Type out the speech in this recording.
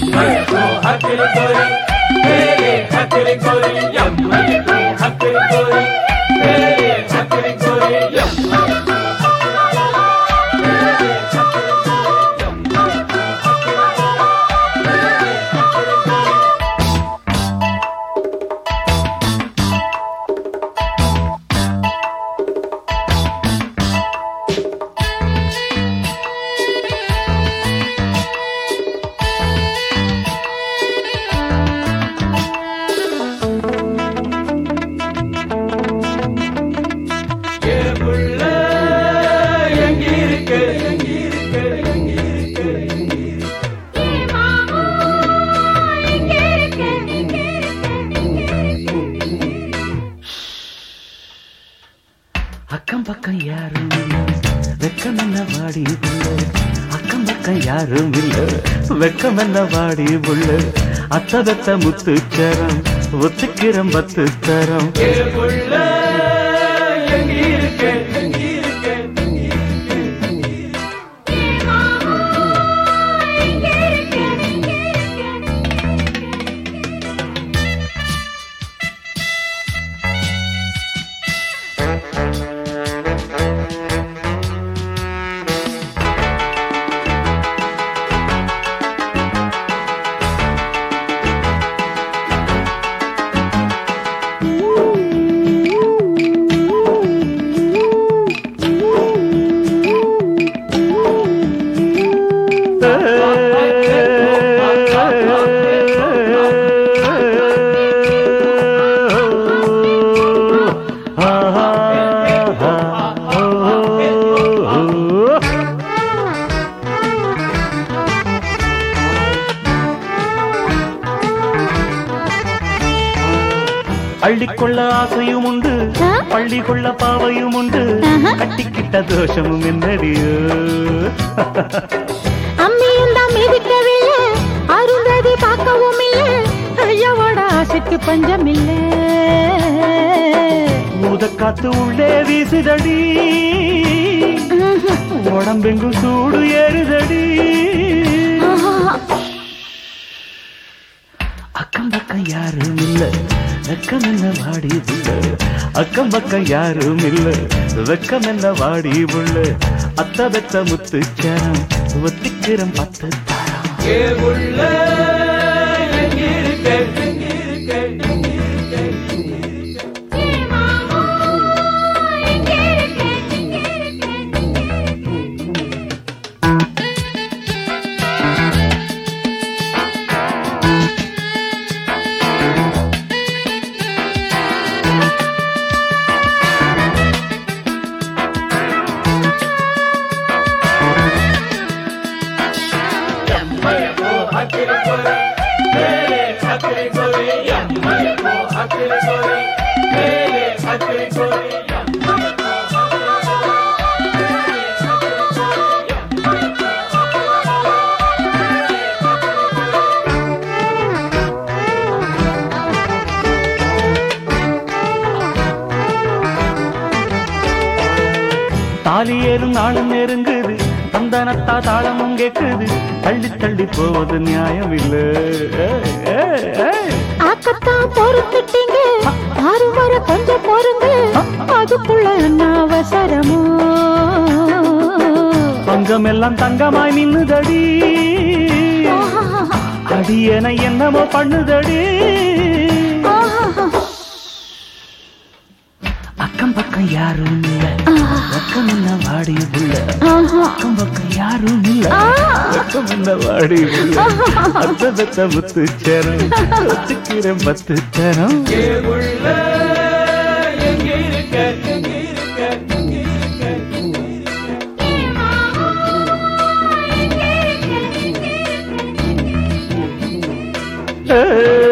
எம்மையோ ஹக்கிரி கோரி மேலே ஹக்கிரி கோரி எம்மையோ ஹக்கிரி கோரி மேலே ஹக்கிரி கோரி எம்மையோ ஏமுள்ள எங்கிருக்க எங்கிருக்க எங்கிருக்க அக்கம் பக்கம் யாரும் இல்ல வெக்கம் என்ன வாடி புள்ள அக்கம் பக்கம் யாரும் இல்ல வெக்கம் என்ன வாடி புள்ள அத்ததத்த முத்துச்சரம் ஒத்துக்கிறம் பத்து தரம் ஏமுள்ள எங்கிருக்க எங்கிருக்க அள்ளிக்கொள்ள ஆசையும் உண்டு ஆ? பள்ளி கொள்ள பாவையும் உண்டு ஆஹா. கட்டிக்கிட்ட தோஷமும் என்னடியோ அம்மியும் தான் மிதிக்கவில்லை அருந்ததி பார்க்கவும் இல்லை ஐயாவோட ஆசைக்கு பஞ்சம் இல்லை ஊதக்காத்து உள்ளே வீசுதடி உடம்பெங்கும் சூடு ஏறுதடி அக்கம் பக்கம் யாரும் இல்ல வெக்கம் என்ன வாடி புள்ள அக்கம் பக்கம் யாரும் இல்ல வெக்கம் என்ன வாடி புள்ள அத்த வெத்த முத்துச்சரம் ஒத்திக்கிறம் பத்து தாரம் ஏமுள்ள எங்கிருக்க எங்கிருக்க எம்மையோ ஹக்கிரி கோரி மேலே ஹக்கிரி கோரி எம்மையோ ஹக்கிரி கோரி மேலே ஹக்கிரி கோரி தாலி ஏறும் நாளும் நெருங்குது தந்தனத்தா தாளமும் கேக்குது தள்ளி தள்ளி போவது நியாயம் இல்ல ஆக்கத்தான் பொறுத்துட்டீங்க ஆறு வர கொஞ்சம் பொறுங்க அதுக்குள்ள என்ன அவசரமோ பங்கம் எல்லாம் தங்கமாய் நின்னுதடி அடி என என்னமோ பண்ணுதடி அக்கம் பக்கம் யாரும் இல்ல பக்கம் என்ன வாடி புள்ள அக்கம் பக்கம் யாரும் இல்ல பக்கம் என்ன வாடி புள்ள அத்த பெத்த முத்து சேரம் ஒத்துக்கிறேன் பத்து தரம் ஏமுள்ள எங்கிருக்க எங்கிருக்க எங்கிருக்க ஏ